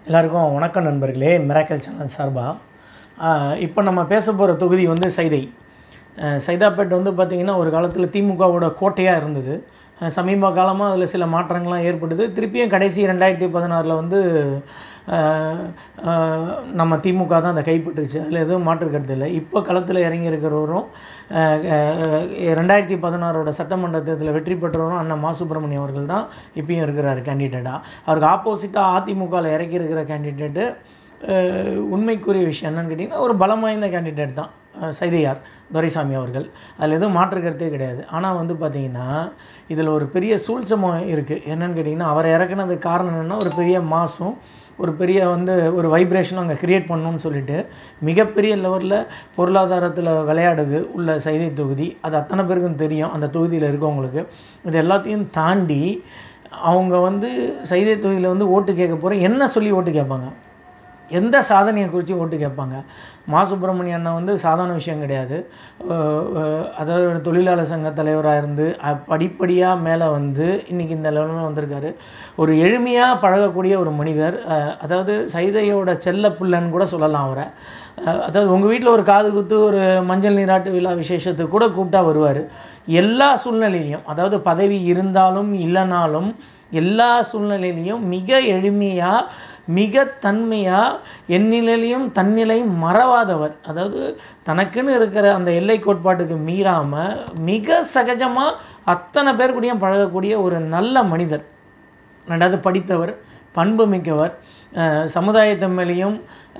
எல்லாருக்கும் வணக்கம் நண்பர்களே மிராக்கல் சேனல் சார்பாக இப்போ நம்ம பேச போகிற தொகுதி வந்து சைதை அஹ், சைதாப்பேட் வந்து பார்த்திங்கன்னா ஒரு காலத்தில் திமுகவோட கோட்டையாக இருந்தது அஹ், சமீப காலமாக அதில் சில மாற்றங்கள்லாம் ஏற்படுது திருப்பியும் கடைசி ரெண்டாயிரத்தி பதினாறில் வந்து அஹ், அஹ், நம்ம திமுக தான் அதை கைப்பற்றுச்சு அதில் எதுவும் மாற்று கருத்து இல்லை இப்போ களத்தில் இறங்கி இருக்கிறவரும் அஹ், அஹ், ரெண்டாயிரத்தி பதினாறோட சட்டமன்ற தேர்தலில் வெற்றி பெற்றவரும் அண்ணன் மா சுப்பிரமணியம் அவர்கள் தான் இப்பயும் இருக்கிறார் கேண்டிடேட்டாக அவருக்கு ஆப்போசிட்டாக அதிமுகவில் இறக்கி இருக்கிற கேண்டிடேட்டு உண்மைக்குரிய விஷயம் என்னன்னு கேட்டிங்கன்னா ஒரு பலம் வாய்ந்த கேண்டிடேட் தான் அஹ், சைதையார் துரைசாமி அவர்கள் அதில் எதுவும் மாற்று கருத்தே கிடையாது ஆனால் வந்து பார்த்திங்கன்னா இதில் ஒரு பெரிய சூழ்ச்சமம் இருக்குது என்னன்னு கேட்டிங்கன்னா அவரை இறக்குனதுக்கு காரணம் என்னென்னா ஒரு பெரிய மாசும் ஒரு பெரிய வந்து ஒரு வைப்ரேஷனும் அங்கே க்ரியேட் பண்ணணும்னு சொல்லிட்டு மிகப்பெரிய லெவலில் பொருளாதாரத்தில் விளையாடுது உள்ள சைதை தொகுதி அது அத்தனை பேருக்கும் தெரியும் அந்த தொகுதியில் இருக்கவங்களுக்கு இது எல்லாத்தையும் தாண்டி அவங்க வந்து சைதை தொகுதியில் வந்து ஓட்டு கேட்க போகிற என்ன சொல்லி ஓட்டு கேட்பாங்க எந்த சாதனையை குறித்து ஓட்டு கேட்பாங்க மா சுப்பிரமணிய அண்ணன் வந்து சாதாரண விஷயம் கிடையாது அஹ் அஹ் அதாவது ஒரு தொழிலாளர் சங்க தலைவராக இருந்து அஹ் படிப்படியாக மேலே வந்து இன்றைக்கி இந்த லெவலில் வந்திருக்காரு ஒரு எளிமையாக பழகக்கூடிய ஒரு மனிதர் அஹ் அதாவது சைதையோட செல்ல பிள்ளைன்னு கூட சொல்லலாம் அவரை அஹ் அதாவது உங்கள் வீட்டில் ஒரு காது குத்து ஒரு மஞ்சள் நீராட்டு விழா விசேஷத்துக்கு கூட கூப்பிட்டா வருவார் எல்லா சூழ்நிலையிலையும் அதாவது பதவி இருந்தாலும் இல்லைனாலும் எல்லா சூழ்நிலையிலையும் மிக எளிமையாக மிக தன்மையாக எந்நிலையிலையும் தன்னிலை மறவாதவர் அதாவது தனக்குன்னு இருக்கிற அந்த எல்லை கோட்பாட்டுக்கு மீறாமல் மிக சகஜமாக அத்தனை பேர் கூடயும் பழகக்கூடிய ஒரு நல்ல மனிதர் ரெண்டாவது படித்தவர் பண்பு மிக்கவர் அஹ் சமுதாயத்து மேலேயும்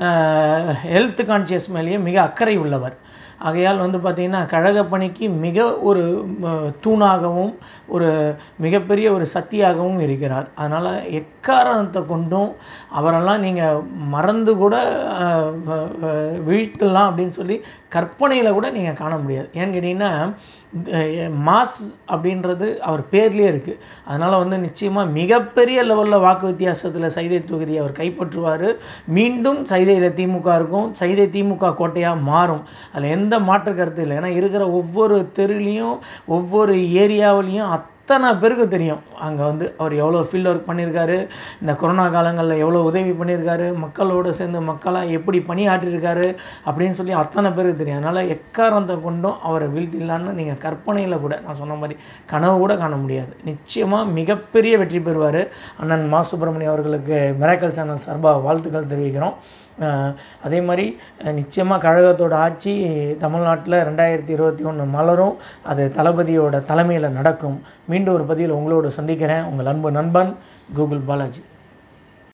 ஹெல்த் கான்சியஸ் மேலேயும் மிக அக்கறை உள்ளவர் ஆகையால் வந்து பார்த்திங்கன்னா கழக பணிக்கு மிக ஒரு ம, தூணாகவும் ஒரு மிகப்பெரிய ஒரு சக்தியாகவும் இருக்கிறார் அதனால் எக்காரணத்தை கொண்டும் அவரெல்லாம் நீங்கள் மறந்து கூட அஹ், வ- வ- வீழ்த்தலாம் அப்படின்னு சொல்லி கற்பனையில் கூட நீங்கள் காண முடியாது ஏன்னு கேட்டிங்கன்னா அஹ், மாஸ் அப்படின்றது அவர் பேர்லேயே இருக்குது அதனால் வந்து நிச்சயமாக மிகப்பெரிய லெவலில் வாக்கு வித்தியாசத்தில் சைதை தொகுதியை அவர் கைப்பற்றுவார் மீண்டும் சைதையில் திமுக இருக்கும் சைதை திமுக கோட்டையாக மாறும் அதில் எந்த மாற்று கருத்து இல்லை ஏன்னா இருக்கிற ஒவ்வொரு தெருலையும் ஒவ்வொரு ஏரியாவிலையும் அத்தனை பேருக்கு தெரியும் அங்கே வந்து அவர் எவ்வளோ ஃபீல்ட் ஒர்க் பண்ணியிருக்காரு இந்த கொரோனா காலங்களில் எவ்வளோ உதவி பண்ணியிருக்காரு மக்களோடு சேர்ந்து மக்களாக எப்படி பணியாற்றியிருக்காரு அப்படின்னு சொல்லி அத்தனை பேருக்கு தெரியும் அதனால் எக்காரணத்தை கொண்டும் அவரை வீழ்த்திடலான்னு நீங்கள் கற்பனையில் கூட நான் சொன்ன மாதிரி கனவு கூட காண முடியாது நிச்சயமாக மிகப்பெரிய வெற்றி பெறுவார் அண்ணன் மா சுப்பிரமணியம் அவர்களுக்கு மிராக்கல் சேனல் சார்பாக வாழ்த்துக்கள் தெரிவிக்கிறோம் அஹ் அதே மாதிரி நிச்சயமாக கழகத்தோட ஆட்சி தமிழ்நாட்டில் ரெண்டாயிரத்தி இருபத்தி ஒன்று மலரும் அது தளபதியோட தலைமையில் நடக்கும் மீண்டும் ஒரு பதிவில் உங்களோட சந்திக்கிறேன் உங்கள் அன்பு நண்பன் கூகுள் பாலாஜி